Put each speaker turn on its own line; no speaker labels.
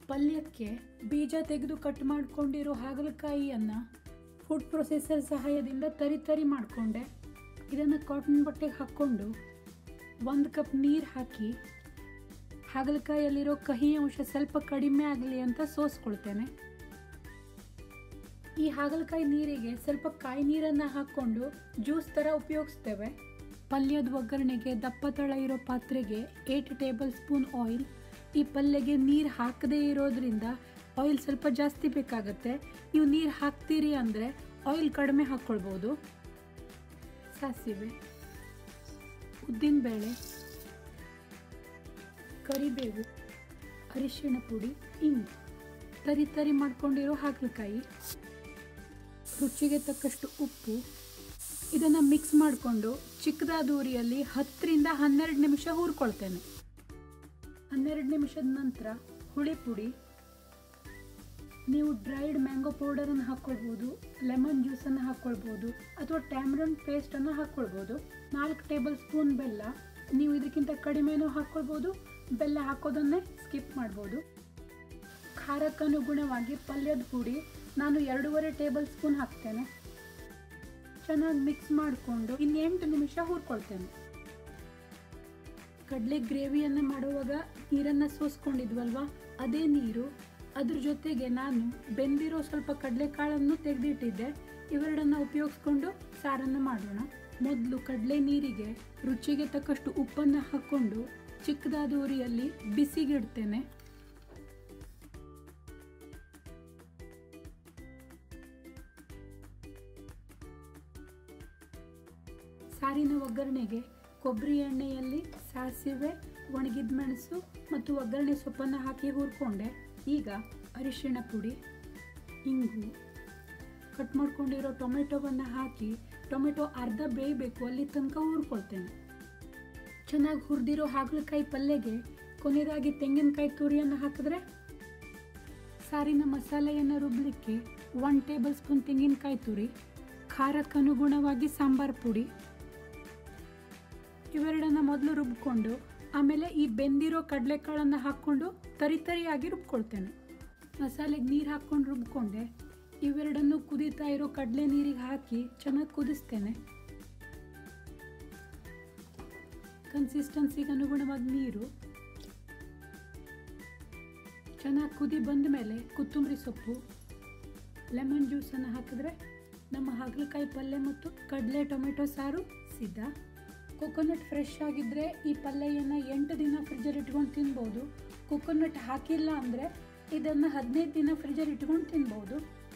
ಪಲ್ಯಕ್ಕೆ ಬೀಜ ತೆಗೆದು ಕಟ್ ಮಾಡ್ಕೊಂಡಿರೋ ಹಾಗಲಕಾಯಿಯನ್ನು ಫುಡ್ ಪ್ರೊಸೆಸರ್ ಸಹಾಯದಿಂದ ತರಿ ತರಿ ಮಾಡಿಕೊಂಡೆ ಇದನ್ನು ಕಾಟನ್ ಬಟ್ಟೆಗೆ ಹಾಕ್ಕೊಂಡು ಒಂದು ಕಪ್ ನೀರು ಹಾಕಿ ಹಾಗಲಕಾಯಲ್ಲಿರೋ ಕಹಿ ಅಂಶ ಸ್ವಲ್ಪ ಕಡಿಮೆ ಆಗಲಿ ಅಂತ ಸೋಸ್ಕೊಳ್ತೇನೆ ಈ ಹಾಗಲಕಾಯಿ ನೀರಿಗೆ ಸ್ವಲ್ಪ ಕಾಯಿ ನೀರನ್ನು ಹಾಕ್ಕೊಂಡು ಜ್ಯೂಸ್ ಥರ ಉಪಯೋಗಿಸ್ತೇವೆ ಪಲ್ಯದ ಒಗ್ಗರಣೆಗೆ ದಪ್ಪ ತಳ ಇರೋ ಪಾತ್ರೆಗೆ ಏಟ್ ಟೇಬಲ್ ಸ್ಪೂನ್ ಆಯಿಲ್ ಈ ಪಲ್ಯಗೆ ನೀರು ಹಾಕದೇ ಇರೋದ್ರಿಂದ ಆಯಿಲ್ ಸ್ವಲ್ಪ ಜಾಸ್ತಿ ಬೇಕಾಗುತ್ತೆ ನೀವು ನೀರು ಹಾಕ್ತೀರಿ ಅಂದರೆ ಆಯಿಲ್ ಕಡಿಮೆ ಹಾಕ್ಕೊಳ್ಬೋದು ಸಾಸಿವೆ ಉದ್ದಿನಬೇಳೆ ಕರಿಬೇವು ಅರಿಶಿಣ ಪುಡಿ ಇಂಗು ತರಿ ತರಿ ಮಾಡ್ಕೊಂಡಿರೋ ಹಾಗಲಕಾಯಿ ರುಚಿಗೆ ತಕ್ಕಷ್ಟು ಉಪ್ಪು ಇದನ್ನು ಮಿಕ್ಸ್ ಮಾಡಿಕೊಂಡು ಚಿಕ್ಕದಾದ ಉರಿಯಲ್ಲಿ ಹತ್ತರಿಂದ ಹನ್ನೆರಡು ನಿಮಿಷ ಹುರ್ಕೊಳ್ತೇನೆ ಹನ್ನೆರಡು ನಿಮಿಷದ ನಂತರ ಹುಳಿ ಪುಡಿ ನೀವು ಡ್ರೈಡ್ ಮ್ಯಾಂಗೋ ಪೌಡರನ್ನು ಹಾಕ್ಕೊಳ್ಬೋದು ಲೆಮನ್ ಜ್ಯೂಸನ್ನು ಹಾಕ್ಕೊಳ್ಬೋದು ಅಥವಾ ಟ್ಯಾಮ್ರನ್ ಪೇಸ್ಟನ್ನು ಹಾಕ್ಕೊಳ್ಬೋದು ನಾಲ್ಕು ಟೇಬಲ್ ಸ್ಪೂನ್ ಬೆಲ್ಲ ನೀವು ಇದಕ್ಕಿಂತ ಕಡಿಮೆನೂ ಹಾಕ್ಕೊಳ್ಬೋದು ಬೆಲ್ಲ ಹಾಕೋದನ್ನೇ ಸ್ಕಿಪ್ ಮಾಡ್ಬೋದು ಖಾರಕ್ಕನುಗುಣವಾಗಿ ಪಲ್ಯದ ಪುಡಿ ನಾನು ಎರಡೂವರೆ ಟೇಬಲ್ ಸ್ಪೂನ್ ಹಾಕ್ತೇನೆ ಚೆನ್ನಾಗಿ ಮಿಕ್ಸ್ ಮಾಡಿಕೊಂಡು ಇನ್ನು ಎಂಟು ನಿಮಿಷ ಹುರ್ಕೊಳ್ತೇನೆ ಕಡಲೆ ಗ್ರೇವಿಯನ್ನು ಮಾಡುವಾಗ ನೀರನ್ನು ಸೋಸ್ಕೊಂಡಿದ್ವಲ್ವಾ ಅದೇ ನೀರು ಅದ್ರ ಜೊತೆಗೆ ನಾನು ಬೆಂದಿರೋ ಸ್ವಲ್ಪ ಕಡಲೆಕಾಳನ್ನು ತೆಗೆದಿಟ್ಟಿದ್ದೆ ಇವೆರಡನ್ನು ಉಪಯೋಗಿಸ್ಕೊಂಡು ಸಾರನ್ನು ಮಾಡೋಣ ಮೊದಲು ಕಡಲೆ ನೀರಿಗೆ ರುಚಿಗೆ ತಕ್ಕಷ್ಟು ಉಪ್ಪನ್ನು ಹಾಕ್ಕೊಂಡು ಚಿಕ್ಕದಾದ ಉರಿಯಲ್ಲಿ ಬಿಸಿಗಿಡ್ತೇನೆ ಸಾರಿನ ಒಗ್ಗರಣೆಗೆ ಕೊಬ್ಬರಿ ಎಣ್ಣೆಯಲ್ಲಿ ಸಾಸಿವೆ ಒಣಗಿದ ಮೆಣಸು ಮತ್ತು ಒಗ್ಗರಣೆ ಸೊಪ್ಪನ್ನು ಹಾಕಿ ಹುರ್ಕೊಂಡೆ ಈಗ ಅರಿಶಿಣ ಪುಡಿ ಇಂಗು ಕಟ್ ಮಾಡ್ಕೊಂಡಿರೋ ಟೊಮೆಟೊವನ್ನು ಹಾಕಿ ಟೊಮೆಟೊ ಅರ್ಧ ಬೇಯಬೇಕು ಅಲ್ಲಿ ತನಕ ಹುರ್ಕೊಳ್ತೇನೆ ಚೆನ್ನಾಗಿ ಹುರಿದಿರೋ ಹಾಗಲಕಾಯಿ ಪಲ್ಯಗೆ ಕೊನೆಯದಾಗಿ ತೆಂಗಿನಕಾಯಿ ತುರಿಯನ್ನು ಹಾಕಿದ್ರೆ ಸಾರಿನ ಮಸಾಲೆಯನ್ನು ರುಬ್ಬಲಿಕ್ಕೆ ಒನ್ ಟೇಬಲ್ ಸ್ಪೂನ್ ತೆಂಗಿನಕಾಯಿ ತುರಿ ಖಾರಕ್ಕನುಗುಣವಾಗಿ ಸಾಂಬಾರ್ ಪುಡಿ ಇವೆರಡನ್ನ ಮೊದಲು ರುಬ್ಕೊಂಡು ಆಮೇಲೆ ಈ ಬೆಂದಿರೋ ಕಡಲೆಕಾಳನ್ನು ಹಾಕ್ಕೊಂಡು ತರಿ ತರಿಯಾಗಿ ರುಬ್ಕೊಳ್ತೇನೆ ಮಸಾಲೆಗೆ ನೀರು ಹಾಕ್ಕೊಂಡು ರುಬ್ಕೊಂಡೆ ಇವೆರಡನ್ನು ಕುದೀತಾ ಇರೋ ಕಡಲೆ ನೀರಿಗೆ ಹಾಕಿ ಚೆನ್ನಾಗಿ ಕುದಿಸ್ತೇನೆ ಕನ್ಸಿಸ್ಟೆನ್ಸಿಗೆ ಅನುಗುಣವಾಗಿ ನೀರು ಚೆನ್ನಾಗಿ ಕುದಿ ಬಂದ ಮೇಲೆ ಕೊತ್ತಂಬರಿ ಸೊಪ್ಪು ಲೆಮನ್ ಜ್ಯೂಸನ್ನು ಹಾಕಿದ್ರೆ ನಮ್ಮ ಹಾಗಲಕಾಯಿ ಪಲ್ಯ ಮತ್ತು ಕಡಲೆ ಟೊಮೆಟೊ ಸಾರು ಸಿದ್ಧ ಕೊಕೊನಟ್ ಫ್ರೆಶ್ ಆಗಿದ್ದರೆ ಈ ಪಲ್ಯವನ್ನು ಎಂಟು ದಿನ ಫ್ರಿಜ್ಜಲ್ಲಿ ಇಟ್ಕೊಂಡು ತಿನ್ಬೋದು ಕೊಕೊನಟ್ ಹಾಕಿಲ್ಲ ಅಂದರೆ ಇದನ್ನು ಹದಿನೈದು ದಿನ ಫ್ರಿಜ್ಜಲ್ಲಿ ಇಟ್ಕೊಂಡು ತಿನ್ಬೋದು